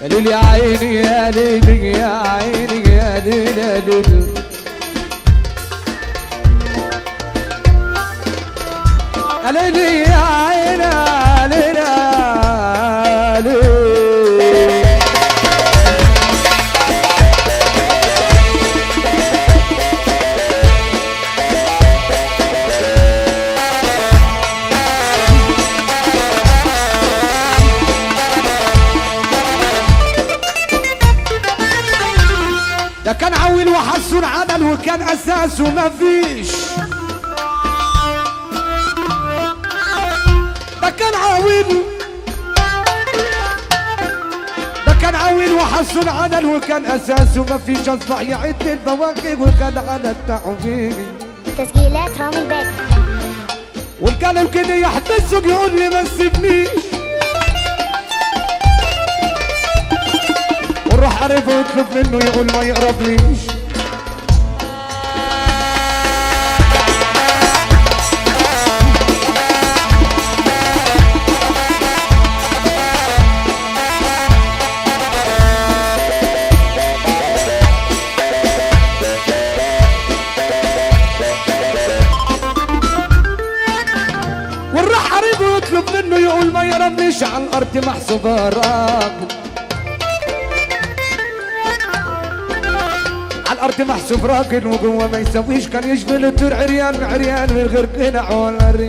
يا ليل يا عيني يا ليل يا عيني يا ليل يا ليل يا ليل يا عيني يا ليل يا ليل ده كان عويل وحسن عدل وكان اساسه مفيش ده كان عويل ده كان عويل وحسن عدل وكان اساسه مفيش اصبح يعد البواقي وكان على التعويل تسجيلات رامي الباقي وكان يمكن يحبسه يقول لي ما تسيبنيش ونروح عرفه ويطلب منه يقول ما يقربنيش ونروح عرفه ويطلب منه يقول ما يقربنيش على الارض محسوبه راجل على الارض محسوب راكن وجوه ما يسويش كان يشبه الطير عريان عريان من غير قناع ولا ريح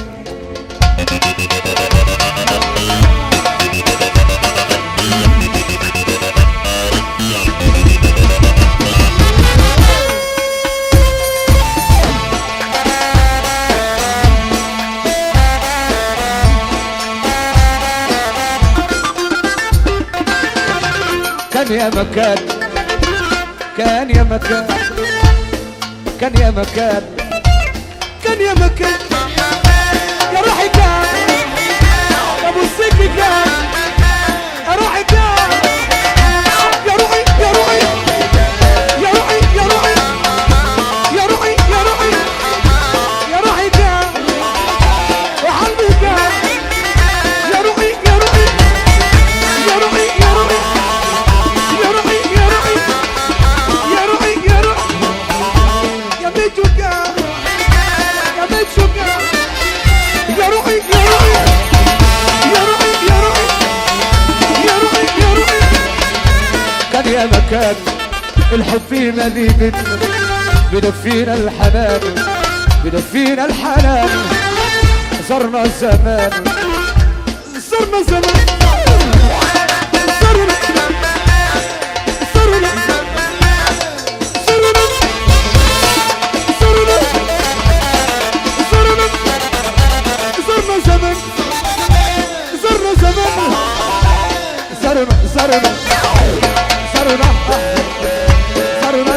كان يا مكان كان يا مكان كان يا مكان كان يا مكان يا روحي كان يا ابو السجن كان يا روحي كان يا روحي يا روحي يا روحي يا روحي يا روحي يا روحي يا روحي كان وحلبي كان يا روحي يا روحي يا روحي يا روحي يا روحي يا روحي يا روحي يا روحي يا بيتشوكا يا بيتشوكا يا روحي يا روحي يا روحي يا روحي يا روحي يا روحي كان يا مكان الحب فيه مذيب بدفينا الحنان بدفينا الحنان صرنا زمان صرنا زمان صرنا صرنا صرنا صرنا صرنا صرنا زمان صرنا زمان صرنا صرنا صرنا صرنا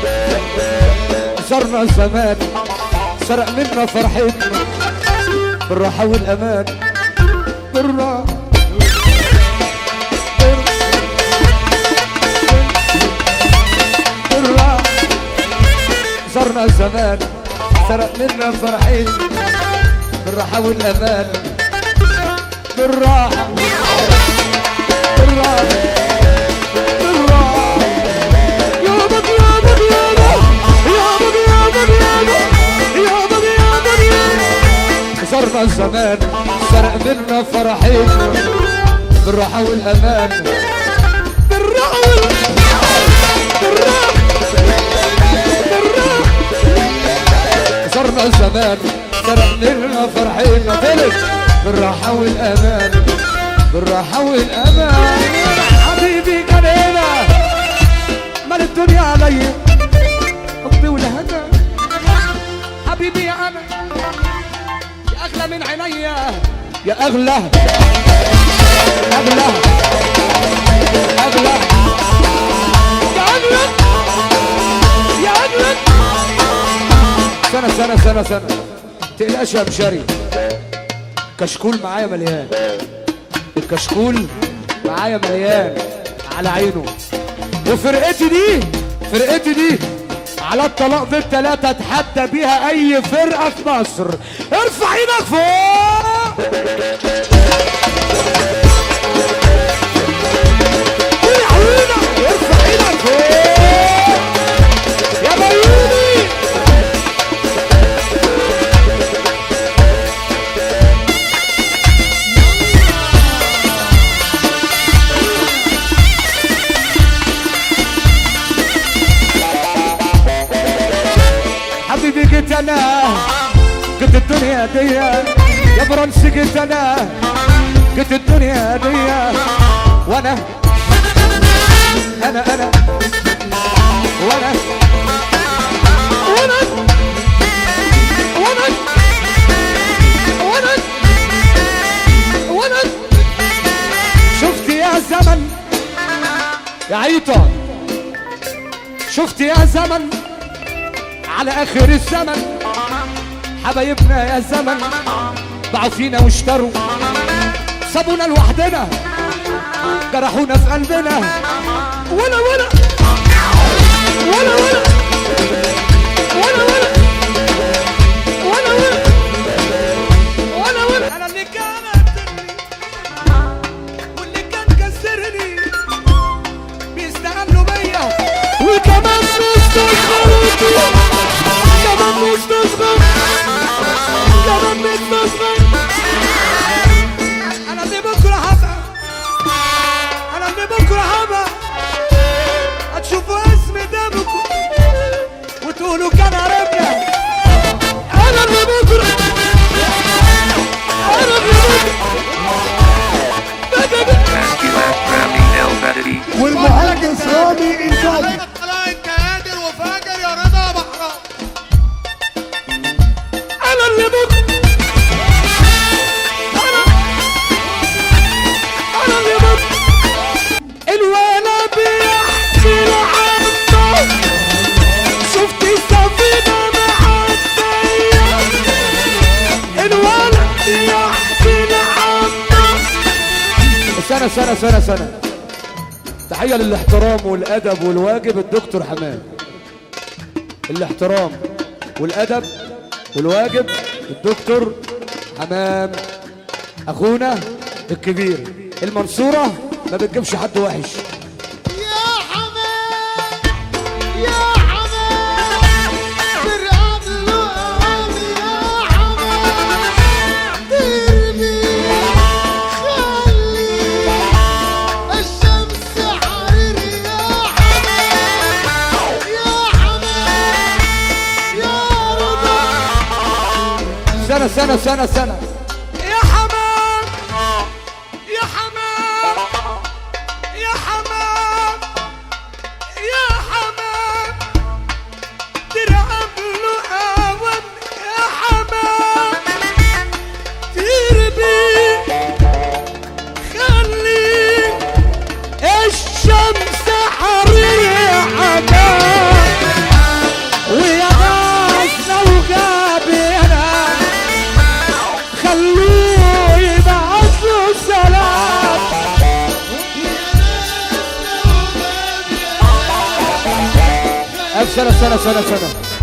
صرنا زمان سرق منا فرحتنا بالراحة والأمان بالراحة بالراحة صرنا زمان سرق منا فرحين بالراحة والأمان بالراحة بالراحة بالراحة يابك يابك يابك يابك يابك يابك يابك يابك يابك صرنا زمان سرق منا فرحين بالراحة والأمان بالراحة والأمان بالراحة بالراحة صرنا زمان سرق لنا فرحين فلت بالراحة والأمان بالراحة والأمان حبيبي كان هنا مال الدنيا عليا حبي ولهنا حبيبي يا أنا يا أغلى من عينيا يا أغلى أغلى أغلى يا أغلى يا أغلى سنة سنة سنة سنة تقلقش يا مشاري كشكول معايا مليان الكشكول معايا مليان على عينه وفرقتي دي فرقتي دي على الطلاق بالتلاتة اتحدى بيها اي فرقة في مصر ارفع ايدك فوق قول الدنيا دي يا برنس قلت انا قلت الدنيا دي وانا انا انا وانا وانا وانا وانا وانا شفت يا زمن يا عيطة شفت يا زمن على اخر الزمن حبايبنا يا زمن باعوا فينا واشتروا سابونا لوحدنا جرحونا في قلبنا ولا ولا ولا ولا ولا ولا ولا ولا ولا ولا انا اللي كان قتلني واللي كان كسرني بيستغلوا بيا وكمان مستصغروا كمان مستصغر كمان مستصغر انا اللي بكره هبقى انا اللي بكره هبقى هتشوفوا اسمي قدامكم وتقولوا كان عرفنا انا اللي بكره انا اللي بكره Masculine Grammy Elvedity. والمهندس رامي انتاج طلع انت قادر وفاجر يا رضا بحرام انا اللي بكره انا انا اللي بكره الولا بيحكي لعمه شفت السفينه معديه الولا بيحكي لعمه سنة سنة سنة سنة تحية للاحترام والأدب والواجب الدكتور حمام الاحترام والأدب والواجب الدكتور حمام أخونا الكبير المنصورة ما بتجيبش حد وحش يا حمام يا حمام فرقان لقام يا حمام ترمي خلي الشمس حرير يا حمام يا حمام يا رضا سنة سنة سنة سنة يا حمام يا حمام يا حمام يا حمام ترعب له أوان يا حمام تربي خلي الشمس حرير يا حمام ويا ناس لو جابنا خلوه يبعث له سلام ألف سنة سنة سنة سنة